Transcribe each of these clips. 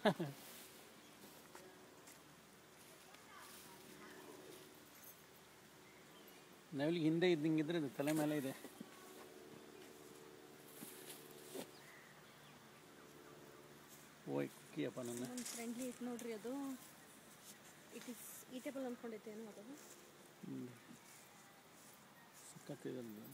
ನವಿಲಿಗೆ ಹಿಂದೆ ಇದ್ದಂಗಿದ್ರೆ ಇದು ತಲೆ ಮೇಲೆ ಇದೆ ಓಯ್ ಕುಕ್ಕಿಯಪ್ಪ ನನ್ನ ನನ್ನ ಫ್ರೆಂಡ್ಲಿ ಇತ್ತು ನೋಡ್ರಿ ಅದು ಇಟ್ ಇಸ್ ಈಟೇಬಲ್ ಅಂದ್ಕೊಂಡೈತೇನೋ ಅದು ಸಖತ್ತಿದೆ ಅದು.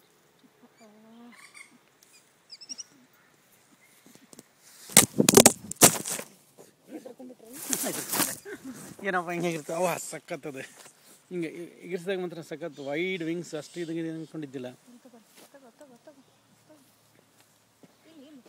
ಏನಪ್ಪ ಹಿಂಗೆ ಇರ್ತವೆ ಅವ ಸಖತ್ತದ ಹಿಂಗೆ ಇಗಿರ್ಸಿದಾಗ ಮಾತ್ರ ಸಖತ್ ವೈಡ್ ವಿಂಗ್ಸ್ ಅಷ್ಟು ಇದು ಇದು ಅಂದ್ಕೊಂಡಿದ್ದಿಲ್ಲ ತಗೋ ತಗೋ ತಗೋ ತಗೋ ತಗೋ ಇಲ್ಲಿ ಇಲ್ಲಿ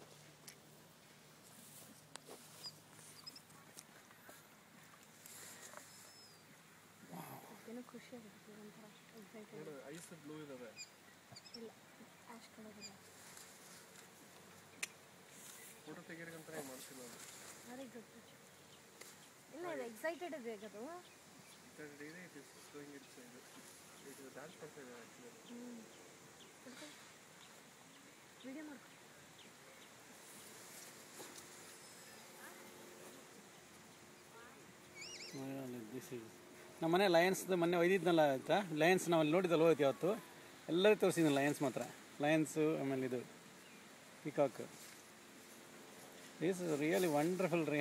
ಏನೋ ಖುಷಿ ಆಗುತ್ತೆ ಒಂಥರ ಎಕ್ಸೈಟೆಡ್ ಐಸ್ ಬ್ಲೂ ಇದಾವೆ ಇಲ್ಲ ಆ್ಯಶ್ ಕಲರ್ ಇದೆ ಫೋಟೋ ತೆಗಿಯೋಕ್ಕಂತಾನೆ ಮಾಡ್ತೀನಿ ನಾನು ವೆರಿ ಗುಡ್ ಇಲ್ಲ ಇದು ಎಕ್ಸೈಟೆಡ್ ಇದೆ ಈಗ ಅದು ಇದೆ ಇಟ್ ಇಸ್ ಶೋಯಿಂಗ್ ಇಟ್ಸ್ ಇದು ಇದು ಡ್ಯಾನ್ಸ್ ಮಾಡ್ತಾ ಇದೆ ಆ್ಯಕ್ಚುಲಿ ವಿಡಿಯೋ ಮಾಡ್ಕೊ ನಮ್ಮ ಮನೆ ಲಯನ್ಸ್ದು ಮೊನ್ನೆ ಒಯ್ದಿದ್ನಲ್ಲ ಆಯ್ತಾ ಲಯನ್ಸ್ ನಾವು ಅಲ್ಲಿ ನೋಡಿದ್ದಲ್ಲ ಹೋಯ್ತು ಯಾವತ್ತು ಎಲ್ಲರೂ ತೋರಿಸಿದ್ನು ಲಯನ್ಸ್ ಮಾತ್ರ ಲಯನ್ಸು ಆಮೇಲೆ ಇದು ಪಿಕಾಕ್ ಈಸ್ ರಿಯಲಿ ವಂಡರ್ಫುಲ್ ರೀ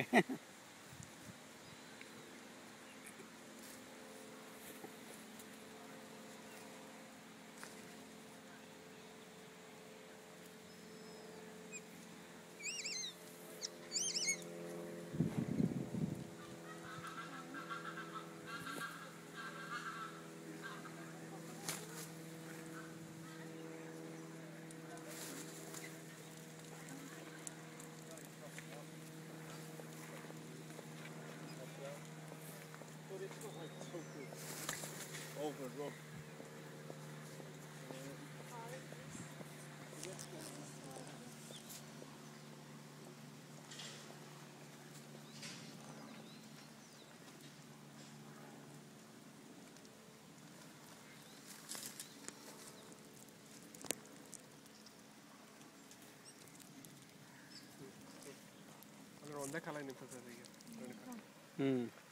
ಅಂದ್ರೆ ಒಂದೇ ಕಾಲ ನಿಂತದೆ ಈಗ ಹ್ಞೂ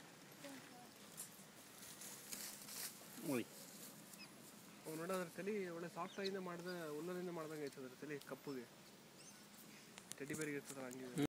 ಓಯ್ ಅವ್ನು ನೋಡೋದ್ರ ತಲೆ ಒಳ್ಳೆ ಸಾಫ್ಟ್ ಆಗಿಂದ ಮಾಡ್ದ ಉಲ್ಲದಿಂದ ಮಾಡ್ದಂಗೆ ಐತೆ ಅದ್ರ ತಲೆ ಕಪ್ಪುಗೆ ಟೆಡಿ ಬೇರಿಗೆ ಇರ್ತದೆ ಹಂಗೆ